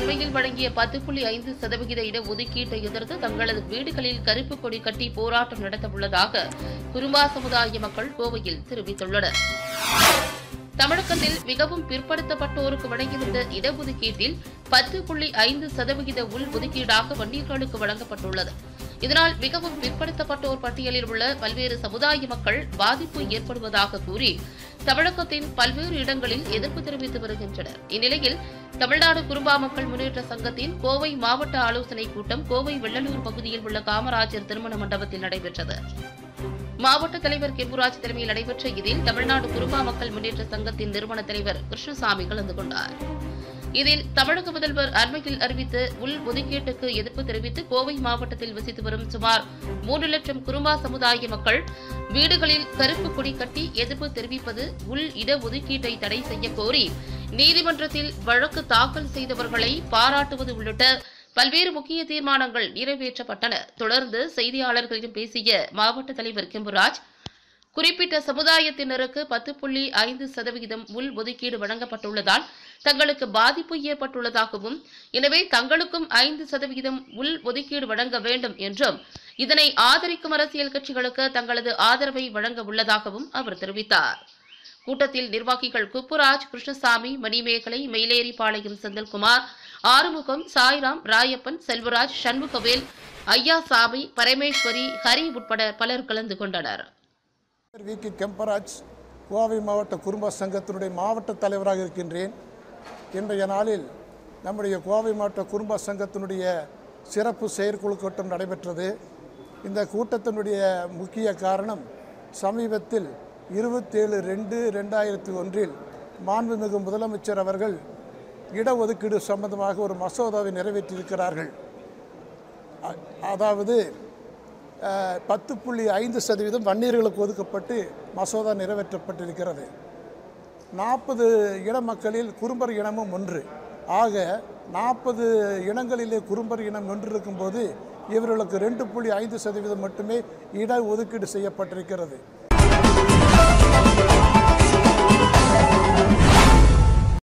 அண்மையில் வழங்கிய பத்து புள்ளி ஐந்து சதவிகித இடஒதுக்கீட்டை எதிர்த்து தங்களது வீடுகளில் கருப்பு கொடி கட்டி போராட்டம் நடத்தவுள்ளதாக குரும்பா சமுதாய மக்கள் கோவையில் தெரிவித்துள்ளனர் தமிழகத்தில் மிகவும் பிற்படுத்தப்பட்டோருக்கு வழங்கிவந்த இடஒதுக்கீட்டில் பத்து புள்ளி ஐந்து சதவிகித உள் ஒதுக்கீடாக வன்னியர்களுக்கு வழங்கப்பட்டுள்ளது இதனால் மிகவும் பிற்படுத்தப்பட்டோர் பட்டியலில் உள்ள பல்வேறு சமுதாய மக்கள் பாதிப்பு ஏற்படுவதாக கூறி தமிழகத்தின் பல்வேறு இடங்களில் எதிர்ப்பு தெரிவித்து வருகின்றனர் இந்நிலையில் தமிழ்நாடு குறும்பா மக்கள் முன்னேற்ற சங்கத்தின் கோவை மாவட்ட ஆலோசனைக் கூட்டம் கோவை வெள்ளலூர் பகுதியில் உள்ள காமராஜர் திருமண மண்டபத்தில் நடைபெற்றது மாவட்ட தலைவர் கெம்புராஜ் தலைமையில் நடைபெற்ற இதில் தமிழ்நாடு குருபா மக்கள் முன்னேற்ற சங்கத்தின் நிறுவன தலைவர் கிருஷ்ணசாமி கலந்து கொண்டார் இதில் தமிழக முதல்வர் அண்மையில் அறிவித்த உள் ஒதுக்கீட்டுக்கு எதிர்ப்பு தெரிவித்து கோவை மாவட்டத்தில் வசித்து வரும் சுமார் மூன்று லட்சம் குரும்பா சமுதாய மக்கள் வீடுகளில் கருப்பு கொடி கட்டி எதிர்ப்பு தெரிவிப்பது உள் இடஒதுக்கீட்டை தடை செய்ய கோரி நீதிமன்றத்தில் வழக்கு தாக்கல் செய்தவர்களை பாராட்டுவது உள்ளிட்ட பல்வேறு முக்கிய தீர்மானங்கள் நிறைவேற்றப்பட்டன தொடர்ந்து செய்தியாளர்களிடம் பேசிய மாவட்ட தலைவர் கெம்புராஜ் குறிப்பிட்ட சமுதாயத்தினருக்கு பத்து புள்ளி ஐந்து சதவிகிதம் உள் ஒதுக்கீடு வழங்கப்பட்டுள்ளதால் தங்களுக்கு பாதிப்பு ஏற்பட்டுள்ளதாகவும் எனவே தங்களுக்கும் ஐந்து சதவிகிதம் உள் ஒதுக்கீடு வழங்க வேண்டும் என்றும் இதனை ஆதரிக்கும் அரசியல் கட்சிகளுக்கு தங்களது ஆதரவை வழங்க உள்ளதாகவும் அவர் தெரிவித்தார் கூட்டத்தில் நிர்வாகிகள் குப்புராஜ் கிருஷ்ணசாமி மணிமேகலை மயிலேறிப்பாளையம் செந்தில்குமார் ஆறுமுகம் சாய்ராம் ராயப்பன் செல்வராஜ் சண்முகவேல் ஐயாசாமி பரமேஸ்வரி ஹரி உட்பட பலர் கலந்து கொண்டனர் வி கே கெம்பராஜ் கோவை மாவட்ட குடும்ப சங்கத்தினுடைய மாவட்ட தலைவராக இருக்கின்றேன் இன்றைய நாளில் நம்முடைய கோவை மாவட்ட குடும்ப சங்கத்தினுடைய சிறப்பு செயற்குழு கூட்டம் நடைபெற்றது இந்த கூட்டத்தினுடைய முக்கிய காரணம் சமீபத்தில் இருபத்தேழு ரெண்டு ரெண்டாயிரத்தி ஒன்றில் மாண்புமிகு முதலமைச்சர் அவர்கள் இடஒதுக்கீடு சம்பந்தமாக ஒரு மசோதாவை நிறைவேற்றியிருக்கிறார்கள் அ- அதாவது அஹ், பத்து புள்ளி ஐந்து சதவீதம் வன்னியர்களுக்கு ஒதுக்கப்பட்டு மசோதா நிறைவேற்றப்பட்டிருக்கிறது நாற்பது இன மக்களில் குறும்பர் இனமும் ஒன்று ஆக நாற்பது இனங்களிலே குறும்பர் இனம் ஒன்று இருக்கும்போது இவர்களுக்கு ரெண்டு புள்ளி ஐந்து சதவீதம் மட்டுமே இட ஒதுக்கீடு செய்யப்பட்டிருக்கிறது